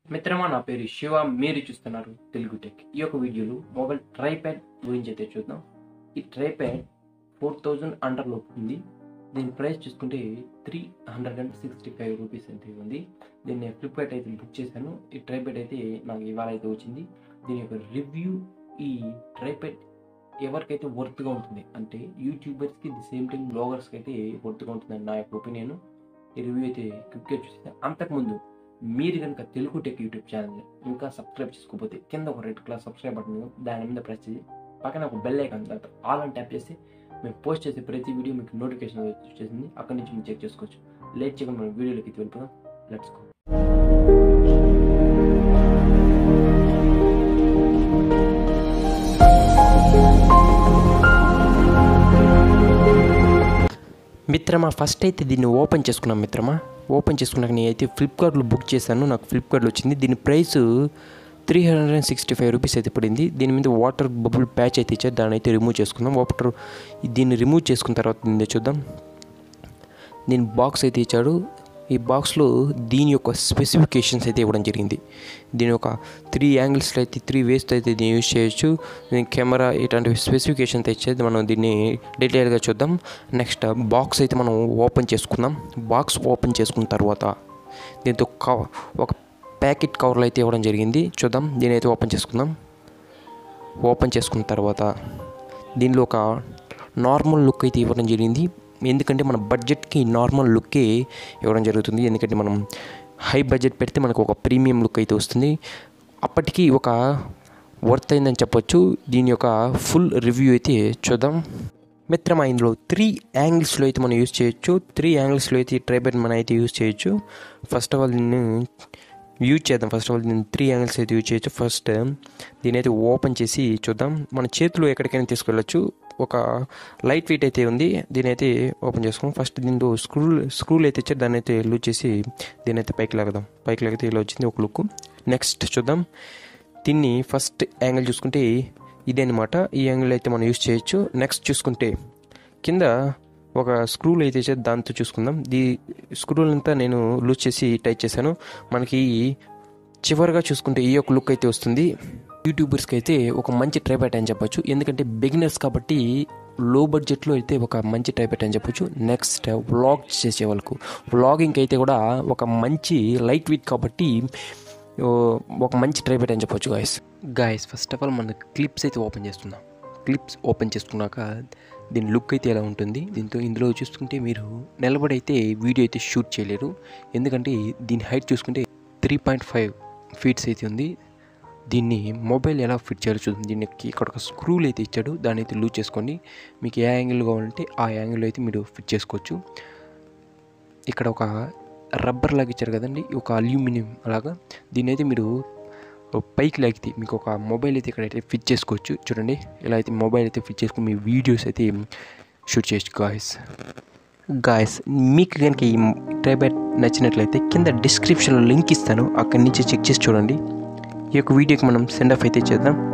మిత్రమా నా పేరు శివ మీరు చూస్తున్నారు తెలుగు టెక్ ఈ యొక్క వీడియోలో మొబైల్ ట్రైప్యాడ్ గురించి అయితే చూద్దాం ఈ ట్రైప్యాడ్ ఫోర్ థౌజండ్ అండర్లో ఉంది దీని ప్రైస్ చూసుకుంటే three hundred and sixty five rupees అయితే ఉంది దీన్ని ఫ్లిప్కార్ట్ అయితే బుక్ చేశాను ఈ ట్రైప్యాడ్ అయితే నాకు ఇవాళ అయితే వచ్చింది దీని యొక్క రివ్యూ ఈ ట్రైప్యాడ్ ఎవరికైతే వర్త్గా ఉంటుంది అంటే యూట్యూబర్స్కి ది సేమ్ టైం బ్లాగర్స్కి అయితే వర్త్గా ఉంటుందని నా యొక్క ఒపీనియన్ ఈ రివ్యూ అయితే క్విక్గా చూసాను అంతకుముందు మీరు కనుక తెలుగు టెక్ యూట్యూబ్ ఛానల్ ఇంకా సబ్స్క్రైబ్ చేసుకోకపోతే కింద ఒక రెడ్ కలర్ సబ్స్క్రైబ్ బటన్ ఉంది. దాని మీద ప్రెస్ చేసి పక్కన ఒక బెల్ ఐకాన్ తర్వాత ఆల్ అని ట్యాప్ చేస్తే మేము పోస్ట్ చేసే ప్రతి వీడియో మీకు నోటిఫికేషన్ వచ్చేసింది అక్కడి నుంచి మీరు చెక్ చేసుకోవచ్చు లేట్ చేయకుండా మనం వీడియోలోకి అయితే వెళ్ళిపోదాం లెట్స్ గో మిత్రమా ఫస్ట్ అయితే దీన్ని ఓపెన్ చేసుకున్నాం మిత్రమా ఓపెన్ చేసుకున్నాక నేనైతే ఫ్లిప్కార్ట్లో బుక్ చేశాను నాకు ఫ్లిప్కార్ట్లో వచ్చింది దీని price three hundred and sixty five rupees అయితే పడింది దీని మీద వాటర్ బబుల్ ప్యాచ్ అయితే ఇచ్చారు దాన్ని అయితే రిమూవ్ చేసుకుందాం వాటర్ దీన్ని రిమూవ్ చేసుకున్న తర్వాత దీన్ని చూద్దాం దీని బాక్స్ అయితే ఇచ్చాడు ఈ బాక్స్లో దీని యొక్క స్పెసిఫికేషన్స్ అయితే ఇవ్వడం జరిగింది దీని యొక్క త్రీ యాంగిల్స్లో అయితే త్రీ వేస్తో అయితే దీన్ని యూజ్ చేయొచ్చు దీని కెమెరా ఇట్లాంటి స్పెసిఫికేషన్స్ ఇచ్చేది మనం దీన్ని డీటెయిల్గా చూద్దాం నెక్స్ట్ బాక్స్ అయితే మనం ఓపెన్ చేసుకుందాం బాక్స్ ఓపెన్ చేసుకున్న తర్వాత దీంతో కవ ఒక ప్యాకెట్ కవర్లు అయితే ఇవ్వడం జరిగింది చూద్దాం దీని అయితే ఓపెన్ చేసుకుందాం ఓపెన్ చేసుకున్న తర్వాత దీనిలో ఒక నార్మల్ లుక్ అయితే ఇవ్వడం జరిగింది ఎందుకంటే మన బడ్జెట్కి నార్మల్ లుక్కే ఇవ్వడం జరుగుతుంది ఎందుకంటే మనం హై బడ్జెట్ పెడితే మనకు ఒక ప్రీమియం లుక్ అయితే వస్తుంది అప్పటికి ఒక వర్త్ అయిందని చెప్పొచ్చు దీని యొక్క ఫుల్ రివ్యూ అయితే చూద్దాం మిత్రమా ఇందులో త్రీ యాంగిల్స్లో అయితే మనం యూజ్ చేయొచ్చు త్రీ యాంగిల్స్లో అయితే ట్రైబెడ్ మనం అయితే యూజ్ చేయొచ్చు ఫస్ట్ ఆఫ్ ఆల్ దీన్ని యూజ్ చేద్దాం ఫస్ట్ ఆఫ్ ఆల్ దీన్ని త్రీ యాంగిల్స్ అయితే యూజ్ చేయొచ్చు ఫస్ట్ దీని అయితే ఓపెన్ చేసి చూద్దాం మన చేతిలో ఎక్కడికైనా తీసుకెళ్ళచ్చు ఒక లైట్ వెయిట్ అయితే ఉంది దీని అయితే ఓపెన్ చేసుకున్నాం ఫస్ట్ దీంట్లో స్క్రూ స్క్రూలు అయితే ఇచ్చారు దాన్ని అయితే లూజ్ చేసి దీని అయితే పైకి లాగదాం పైకి లాగితే ఇలా వచ్చింది ఒక లుక్ నెక్స్ట్ చూద్దాం దీన్ని ఫస్ట్ యాంగిల్ చూసుకుంటే ఇదే అనమాట ఈ యాంగిల్ అయితే మనం యూజ్ చేయొచ్చు నెక్స్ట్ చూసుకుంటే కింద ఒక స్క్రూలు అయితే ఇచ్చారు దాంతో చూసుకుందాం ఈ స్క్రూలంతా నేను లూజ్ చేసి టైట్ చేశాను మనకి చివరిగా చూసుకుంటే ఈ యొక్క లుక్ అయితే వస్తుంది యూట్యూబర్స్కి అయితే ఒక మంచి ట్రైబ్యాట్ అని చెప్పొచ్చు ఎందుకంటే బిగినర్స్ కాబట్టి లో బడ్జెట్లో అయితే ఒక మంచి ట్రైబ్యాట్ అని చెప్పొచ్చు నెక్స్ట్ వ్లాగ్ చేసే వాళ్ళకు వ్లాగింగ్ అయితే కూడా ఒక మంచి లైట్ వెయిట్ కాబట్టి ఓ, ఒక మంచి ట్రైబ్యాట్ అని చెప్పొచ్చు guys guys first of all మన క్లిప్స్ అయితే ఓపెన్ చేస్తున్నాం క్లిప్స్ ఓపెన్ చేసుకున్నాక దీని లుక్ అయితే ఎలా ఉంటుంది దీంతో ఇందులో చూసుకుంటే మీరు నిలబడి అయితే వీడియో అయితే షూట్ చేయలేరు ఎందుకంటే దీని హైట్ చూసుకుంటే త్రీ పాయింట్ ఫైవ్ ఫీట్స్ అయితే ఉంది దీన్ని మొబైల్ ఎలా ఫిట్ చేయాలో చూద్దాం దీనికి ఇక్కడ ఒక స్క్రూలు అయితే ఇచ్చాడు దాన్ని అయితే లూజ్ చేసుకోండి మీకు ఏ యాంగిల్ కావాలంటే ఆ యాంగిల్లో అయితే మీరు ఫిట్ చేసుకోవచ్చు ఇక్కడ ఒక రబ్బర్ లాగా ఇచ్చారు కదండి ఒక అల్యూమినియం అలాగా దీన్ని అయితే మీరు పైకి లాగితే మీకు ఒక మొబైల్ అయితే ఇక్కడ అయితే ఫిట్ చేసుకోవచ్చు చూడండి ఇలా అయితే మొబైల్ అయితే ఫిట్ చేసుకుని మీ వీడియోస్ అయితే షూట్ చేయొచ్చు గాయస్ గాయస్ మీకు కనుక ఈ ట్రైబ్యాట్ నచ్చినట్లయితే కింద డిస్క్రిప్షన్లో లింక్ ఇస్తాను అక్కడి నుంచి చెక్ చేసి చూడండి ఈ యొక్క వీడియోకి మనం సెండ్ ఆఫ్ అయితే చేద్దాం